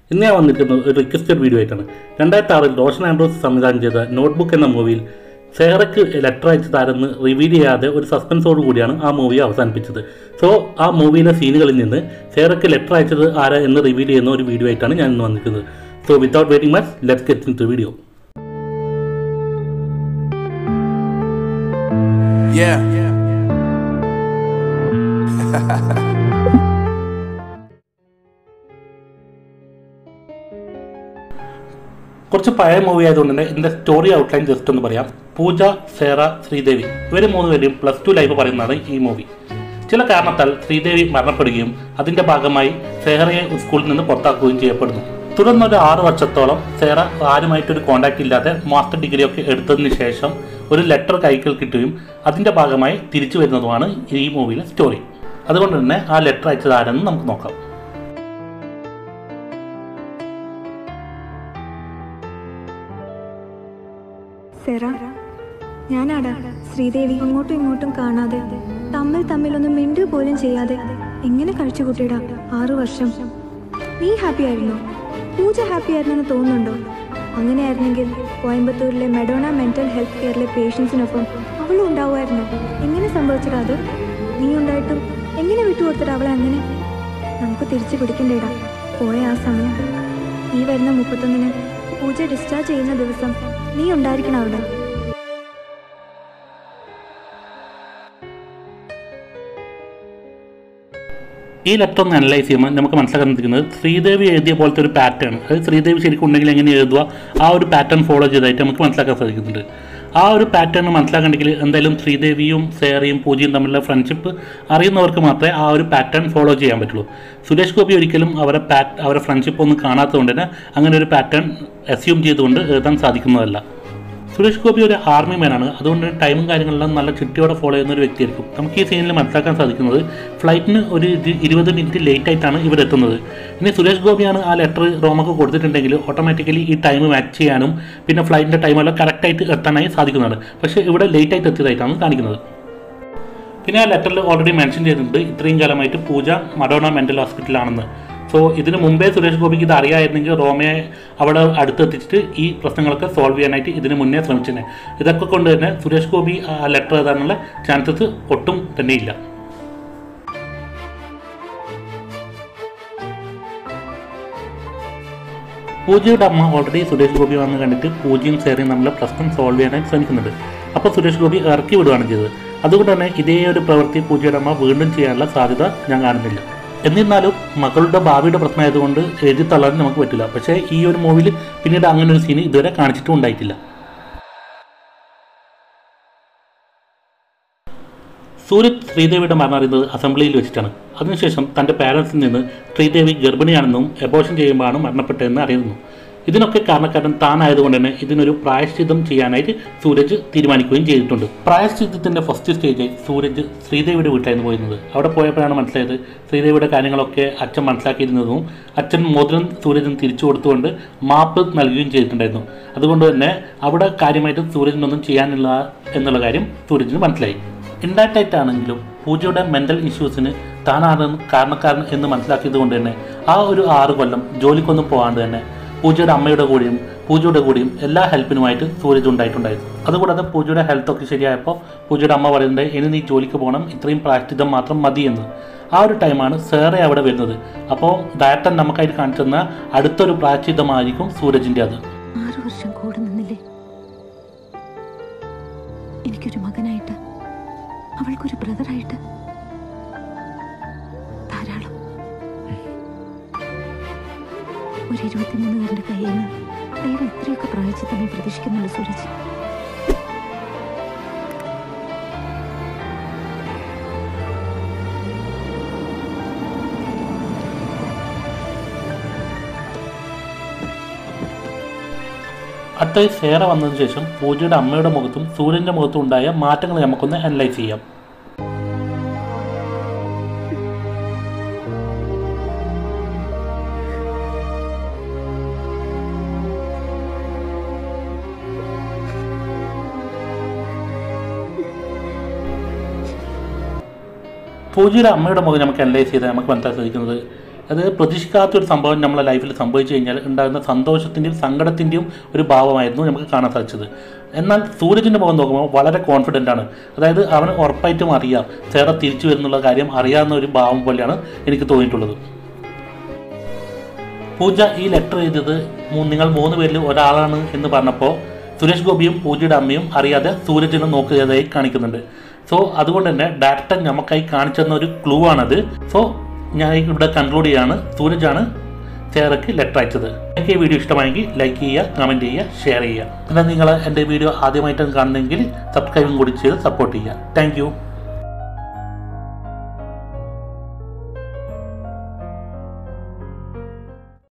ഇന്ന് ഞാൻ വന്നിരിക്കുന്നത് ഒരു റിക്വസ്റ്റഡ് വീഡിയോ ആയിട്ടാണ് രണ്ടായിരത്തി ആറിൽ റോഷൻ ആൻഡ്രോസ് സംവിധാനം ചെയ്ത നോട്ട്ബുക്ക് എന്ന മൂവിയിൽ സെഹറയ്ക്ക് ലെറ്റർ അയച്ചതാരെന്ന് റിവീൽ ചെയ്യാതെ ഒരു സസ്പെൻസോട് കൂടിയാണ് ആ മൂവി അവസാനിപ്പിച്ചത് സോ ആ മൂവിയിലെ സീനുകളിൽ നിന്ന് സെഹറയ്ക്ക് ലെറ്റർ അയച്ചത് ആരാ എന്ന് റിവീൽ ചെയ്യുന്ന ഒരു വീഡിയോ ആയിട്ടാണ് ഞാൻ ഇന്ന് വന്നിരിക്കുന്നത് so without waiting much let's get into video Yeah. കുറച്ച് പഴയ മൂവി ആയതുകൊണ്ട് തന്നെ ഇതിന്റെ സ്റ്റോറി ഔട്ട്ലൈൻ ജസ്റ്റ് ഒന്ന് പറയാം പൂജ സേറ ശ്രീദേവി ഇവർ മൂന്ന് പേരും പ്ലസ് ടു ലൈഫ് പറയുന്നതാണ് ഈ മൂവി ചില കാരണത്താൽ ശ്രീദേവി മരണപ്പെടുകയും അതിന്റെ ഭാഗമായി സേഹറയെ സ്കൂളിൽ നിന്ന് പുറത്താക്കുകയും ചെയ്യപ്പെടുന്നു തുടർന്ന് ഒരു ആറ് വർഷത്തോളം സേറ ആരുമായിട്ടൊരു കോണ്ടാക്ട് ഇല്ലാതെ മാസ്റ്റർ ഡിഗ്രി ഒക്കെ എടുത്തതിന് ശേഷം ഒരു ലെറ്റർ കൈക്കൽ കിട്ടുകയും അതിന്റെ ഭാഗമായി തിരിച്ചു വരുന്നതുമാണ് ഈ മൂവിയിലെ സ്റ്റോറി അതുകൊണ്ട് തന്നെ ആ ലെറ്റർ അയച്ചത് ആരെന്ന് നമുക്ക് നോക്കാം സെറ ഞാനാടാ ശ്രീദേവി അങ്ങോട്ടും ഇങ്ങോട്ടും കാണാതെ തമ്മിൽ തമ്മിലൊന്നും മിണ്ടു പോലും ചെയ്യാതെ എങ്ങനെ കഴിച്ചു കൂട്ടിയിടാ ആറു വർഷം നീ ഹാപ്പി ആയിരുന്നോ പൂജ ഹാപ്പി ആയിരുന്നെന്ന് തോന്നുന്നുണ്ടോ അങ്ങനെയായിരുന്നെങ്കിൽ കോയമ്പത്തൂരിലെ മെഡോണ മെന്റൽ ഹെൽത്ത് കെയറിലെ പേഷ്യൻസിനൊപ്പം അവളും ഉണ്ടാവുമായിരുന്നു എങ്ങനെ സംഭവിച്ചടാ അത് നീ ഉണ്ടായിട്ടും എങ്ങനെ വിട്ടുകൊടുത്തിട്ട് അവളെ അങ്ങനെ നമുക്ക് തിരിച്ചു പിടിക്കണ്ടേടാ പോയ ആ സമയം ഈ വരുന്ന മുപ്പത്തൊന്നിന് പൂജ ഡിസ്ചാർജ് ചെയ്യുന്ന ദിവസം നീ ഉണ്ടായിരിക്കണം അവിടെ ഈ ലെറ്റർ ഒന്ന് അനലൈസ് ചെയ്യുമ്പോൾ നമുക്ക് മനസ്സിലാക്കാൻ സാധിക്കുന്നത് ശ്രീദേവി എഴുതിയ പോലത്തെ ഒരു പാറ്റേൺ അതായത് ശ്രീദേവി ശരിക്കും ഉണ്ടെങ്കിൽ എങ്ങനെ എഴുതുക ആ ഒരു പാറ്റേൺ ഫോളോ ചെയ്തതായിട്ട് നമുക്ക് മനസ്സിലാക്കാൻ സാധിക്കുന്നുണ്ട് ആ ഒരു പാറ്റേൺ മനസ്സിലാക്കണമെങ്കിൽ എന്തായാലും ശ്രീദേവിയും സേറയും പൂജയും തമ്മിലുള്ള ഫ്രണ്ട്ഷിപ്പ് അറിയുന്നവർക്ക് മാത്രമേ ആ ഒരു പാറ്റേൺ ഫോളോ ചെയ്യാൻ പറ്റുള്ളൂ സുരേഷ് ഗോപി ഒരിക്കലും അവരെ പാറ്റ് അവരെ ഫ്രണ്ട്ഷിപ്പ് ഒന്നും കാണാത്തതുകൊണ്ട് തന്നെ അങ്ങനെ ഒരു പാറ്റേൺ അസ്യൂം ചെയ്തുകൊണ്ട് എഴുതാൻ സാധിക്കുന്നതല്ല സുരേഷ് ഗോപി ഒരു ആർമി മാനാണ് അതുകൊണ്ട് ടൈമും കാര്യങ്ങളെല്ലാം നല്ല ചിട്ടയോടെ ഫോളോ ചെയ്യുന്ന ഒരു വ്യക്തിയായിരിക്കും നമുക്ക് ഈ സീനിൽ മനസ്സിലാക്കാൻ സാധിക്കുന്നത് ഫ്ലൈറ്റിന് ഒരു ഇരു- ഇരുപത് മിനിറ്റ് ലേറ്റ് ആയിട്ടാണ് ഇവരെത്തുന്നത് ഇനി സുരേഷ് ഗോപിയാണ് ആ ലെറ്റർ റോമക്ക് കൊടുത്തിട്ടുണ്ടെങ്കിൽ ഓട്ടോമാറ്റിക്കലി ഈ ടൈം മാച്ച് ചെയ്യാനും പിന്നെ ഫ്ലൈറ്റിൻ്റെ ടൈമെല്ലാം കറക്റ്റായിട്ട് എത്താനായി സാധിക്കുന്നതാണ് പക്ഷേ ഇവിടെ ലേറ്റ് ആയിട്ട് എത്തിയതായിട്ടാണ് കാണിക്കുന്നത് പിന്നെ ആ ലെറ്ററിൽ ഓൾറെഡി മെൻഷൻ ചെയ്തിട്ടുണ്ട് ഇത്രയും കാലമായിട്ട് പൂജ മഡോണ മെൻ്റൽ ഹോസ്പിറ്റലാണെന്ന് സോ ഇതിന് മുമ്പേ സുരേഷ് ഗോപിക്ക് ഇത് അറിയായിരുന്നെങ്കിൽ റോമയെ അവിടെ അടുത്തെത്തിച്ചിട്ട് ഈ പ്രശ്നങ്ങളൊക്കെ സോൾവ് ചെയ്യാനായിട്ട് ഇതിന് മുന്നേ ശ്രമിച്ചേനെ ഇതൊക്കെ കൊണ്ട് തന്നെ സുരേഷ് ഗോപി ആ ലെറ്റർ എഴുതാനുള്ള ചാൻസസ് ഒട്ടും തന്നെ ഇല്ല പൂജയുടെ അമ്മ ഓൾറെഡി സുരേഷ് ഗോപി വന്ന് കണ്ടിട്ട് പൂജയും സേറയും തമ്മിലെ പ്രശ്നം സോൾവ് ചെയ്യാനായി ശ്രമിക്കുന്നുണ്ട് അപ്പോൾ സുരേഷ് ഗോപി ഇറക്കി വിടുകയാണ് ചെയ്തത് അതുകൊണ്ട് തന്നെ ഇതേ ഒരു പ്രവൃത്തി പൂജയുടെ അമ്മ വീണ്ടും ചെയ്യാനുള്ള സാധ്യത ഞാൻ കാണുന്നില്ല എന്നിരുന്നാലും മകളുടെ ഭാവിയുടെ പ്രശ്നമായതുകൊണ്ട് എഴുതി തള്ളാൻ നമുക്ക് പറ്റില്ല പക്ഷേ ഈ ഒരു മൂവിയിൽ പിന്നീട് അങ്ങനെ ഒരു സീൻ ഇതുവരെ കാണിച്ചിട്ടും ഉണ്ടായിട്ടില്ല സൂരജ് ശ്രീദേവിയുടെ മരണം അറിയുന്നത് അസംബ്ലിയിൽ വെച്ചിട്ടാണ് അതിനുശേഷം തൻ്റെ പാരൻസിൽ നിന്ന് ശ്രീദേവി ഗർഭിണിയാണെന്നും എബോഷൻ ചെയ്യുമ്പോഴാണ് മരണപ്പെട്ടതെന്ന് അറിയുന്നു ഇതിനൊക്കെ കാരണക്കാരൻ താനായതുകൊണ്ട് തന്നെ ഇതിനൊരു പ്രായശ്ചിത്തം ചെയ്യാനായിട്ട് സൂരജ് തീരുമാനിക്കുകയും ചെയ്തിട്ടുണ്ട് പ്രായശ്ചിത്തത്തിൻ്റെ ഫസ്റ്റ് സ്റ്റേജായി സൂരജ് ശ്രീദേവിയുടെ വീട്ടിലായിരുന്നു പോയിരുന്നത് അവിടെ പോയപ്പോഴാണ് മനസ്സിലായത് ശ്രീദേവിയുടെ കാര്യങ്ങളൊക്കെ അച്ഛൻ മനസ്സിലാക്കിയിരുന്നതും അച്ഛൻ മോതിരം സൂരജിന് തിരിച്ചു കൊടുത്തുകൊണ്ട് മാപ്പ് നൽകുകയും ചെയ്തിട്ടുണ്ടായിരുന്നു അതുകൊണ്ട് തന്നെ അവിടെ കാര്യമായിട്ട് സൂരജിനൊന്നും ചെയ്യാനില്ല എന്നുള്ള കാര്യം സൂരജിന് മനസ്സിലായി ഇൻഡയറക്റ്റ് ആണെങ്കിലും പൂജയുടെ മെൻ്റൽ ഇഷ്യൂസിന് താനാണ് കാരണക്കാരൻ എന്ന് മനസ്സിലാക്കിയത് കൊണ്ട് തന്നെ ആ ഒരു ആറ് കൊല്ലം ജോലിക്കൊന്നും പോകാണ്ട് തന്നെ പൂജയുടെ അമ്മയുടെ കൂടെയും പൂജയുടെ കൂടെയും എല്ലാ ഹെൽപ്പിനുമായിട്ട് സൂരജ് ഉണ്ടായിട്ടുണ്ടായിരുന്നു അതുകൂടാതെ പൂജയുടെ ഹെൽത്ത് ഒക്കെ ശരിയായപ്പോൾ പൂജയുടെ അമ്മ പറയുന്നത് ഇനി നീ ജോലിക്ക് പോകണം ഇത്രയും പ്രായശ്ചിതം മാത്രം മതി എന്ന് ആ ഒരു ടൈമാണ് സേറെ അവിടെ വരുന്നത് അപ്പോൾ ഡയറക്ടർ നമുക്കായിട്ട് കാണിച്ചു തന്ന അടുത്തൊരു പ്രായശ്ചിതമായിരിക്കും സൂരജിൻ്റെ അത് ആറു വർഷം കൂടെ നിന്നില്ലേ എനിക്കൊരു മകനായിട്ട് അവൾക്കൊരു ബ്രദറായിട്ട് ധാരാളം ഒരു ഇരുപത്തിമൂന്നുകാരൻ്റെ കയ്യിൽ നിന്ന് ദൈവം ഇത്രയൊക്കെ പ്രായച്ചിത്തമേ പ്രതീക്ഷിക്കുന്നുള്ളൂ സൂരജ് അടുത്തായി സേറ വന്നതിന് ശേഷം പൂജയുടെ അമ്മയുടെ മുഖത്തും സൂര്യൻ്റെ മുഖത്തും ഉണ്ടായ മാറ്റങ്ങൾ നമുക്കൊന്ന് അനലൈസ് ചെയ്യാം പൂജയുടെ അമ്മയുടെ മുഖം നമുക്ക് അനലൈസ് ചെയ്താൽ നമുക്ക് മനസ്സിലാക്കാൻ സാധിക്കുന്നത് അത് പ്രതീക്ഷിക്കാത്തൊരു സംഭവം നമ്മളെ ലൈഫിൽ സംഭവിച്ചു കഴിഞ്ഞാൽ ഉണ്ടാകുന്ന സന്തോഷത്തിൻ്റെയും സങ്കടത്തിൻ്റെയും ഒരു ഭാവമായിരുന്നു നമുക്ക് കാണാൻ സാധിച്ചത് എന്നാൽ സൂരജിൻ്റെ മുഖം നോക്കുമ്പോൾ വളരെ കോൺഫിഡൻ്റ് ആണ് അതായത് അവന് ഉറപ്പായിട്ടും അറിയാം സേറ തിരിച്ചു വരുന്നുള്ള കാര്യം അറിയാവുന്ന ഒരു ഭാവം പോലെയാണ് എനിക്ക് തോന്നിയിട്ടുള്ളത് പൂജ ഈ ലെറ്റർ എഴുതിയത് മൂ- നിങ്ങൾ മൂന്ന് പേരിൽ ഒരാളാണ് എന്ന് പറഞ്ഞപ്പോൾ സുരേഷ് ഗോപിയും പൂജയുടെ അമ്മയും അറിയാതെ സൂരജിനെ നോക്കിയതായി കാണിക്കുന്നുണ്ട് സോ അതുകൊണ്ട് തന്നെ ഡയറക്ടർ നമുക്കായി കാണിച്ചെന്ന ഒരു ക്ലൂ ആണത് സോ ഞാൻ ഇവിടെ കൺക്ലൂഡ് ചെയ്യാണ് സൂരജാണ് സേറയ്ക്ക് ലെറ്റർ അയച്ചത് എനിക്ക് ഈ വീഡിയോ ഇഷ്ടമായെങ്കിൽ ലൈക്ക് ചെയ്യുക കമൻറ്റ് ചെയ്യുക ഷെയർ ചെയ്യുക എന്നാൽ നിങ്ങൾ എൻ്റെ വീഡിയോ ആദ്യമായിട്ടാണ് കാണുന്നതെങ്കിൽ സബ്സ്ക്രൈബും കൂടി ചെയ്ത് സപ്പോർട്ട് ചെയ്യുക താങ്ക്